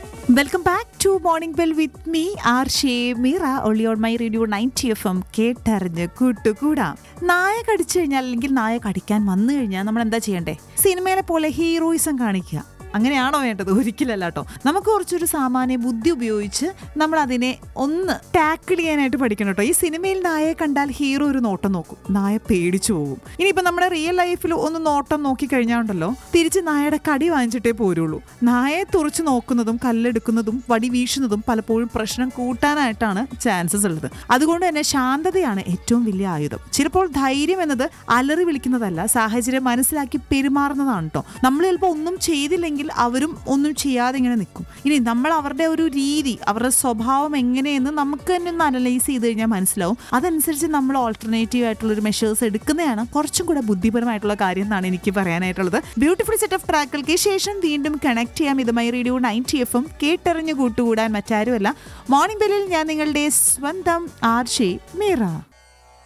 welcome back to morning bell with me R J Meera only on my radio ninety F M കേട്ടറിഞ്ഞ് കൂട്ടുകൂടാം നായ കടിച്ചു കഴിഞ്ഞാൽ അല്ലെങ്കിൽ നായ കടിക്കാൻ വന്നു കഴിഞ്ഞാൽ നമ്മൾ എന്താ ചെയ്യണ്ടേ സിനിമയിലെ പോലെ ഹീറോയിസം കാണിക്കുക അങ്ങനെയാണോ വേണ്ടത് ഒരിക്കലല്ല കേട്ടോ നമുക്ക് കുറച്ചൊരു സാമാന്യ ബുദ്ധി ഉപയോഗിച്ച് നമ്മൾ അതിനെ ഒന്ന് ടാക്കിൾ ചെയ്യാനായിട്ട് പഠിക്കണം കേട്ടോ ഈ സിനിമയിൽ നായയെ കണ്ടാൽ ഹീറോ ഒരു നോട്ടം നോക്കും നായ പേടിച്ചു പോകും ഇനിയിപ്പോൾ നമ്മുടെ റിയൽ ലൈഫിൽ ഒന്ന് നോട്ടം നോക്കി കഴിഞ്ഞാണ്ടല്ലോ തിരിച്ച് നായയുടെ കടി വാങ്ങിച്ചിട്ടേ പോരുള്ളൂ നായയെ തുറച്ചു നോക്കുന്നതും കല്ലെടുക്കുന്നതും വടി വീശുന്നതും പലപ്പോഴും പ്രശ്നം കൂട്ടാനായിട്ടാണ് ചാൻസസ് ഉള്ളത് അതുകൊണ്ട് തന്നെ ശാന്തതയാണ് ഏറ്റവും വലിയ ആയുധം ചിലപ്പോൾ ധൈര്യം എന്നത് അലറി വിളിക്കുന്നതല്ല സാഹചര്യം മനസ്സിലാക്കി പെരുമാറുന്നതാണ് കേട്ടോ നമ്മൾ ചിലപ്പോൾ ഒന്നും ചെയ്തില്ലെങ്കിൽ അവരും ഒന്നും ചെയ്യാതെ ഇങ്ങനെ നിൽക്കും ഇനി നമ്മൾ അവരുടെ ഒരു രീതി അവരുടെ സ്വഭാവം എങ്ങനെയെന്ന് നമുക്ക് തന്നെ ഒന്ന് അനലൈസ് ചെയ്ത് കഴിഞ്ഞാൽ മനസ്സിലാവും അതനുസരിച്ച് നമ്മൾ ഓൾട്ടർനേറ്റീവ് ആയിട്ടുള്ള ഒരു മെഷേഴ്സ് എടുക്കുന്നതാണ് കുറച്ചും കൂടെ ബുദ്ധിപരമായിട്ടുള്ള കാര്യം എന്നാണ് എനിക്ക് പറയാനായിട്ടുള്ളത് ബ്യൂട്ടിഫുൾ സെറ്റ് ഓഫ് ട്രാക്കുകൾക്ക് ശേഷം വീണ്ടും കണക്ട് ചെയ്യാം ഇതുമായി റേഡിയോ നയൻറ്റി എഫും കേട്ടറിഞ്ഞു കൂട്ടുകൂടാൻ മറ്റാരുമല്ല മോർണിംഗ് ബെല്ലിൽ ഞാൻ നിങ്ങളുടെ സ്വന്തം ആർഷേ മീറ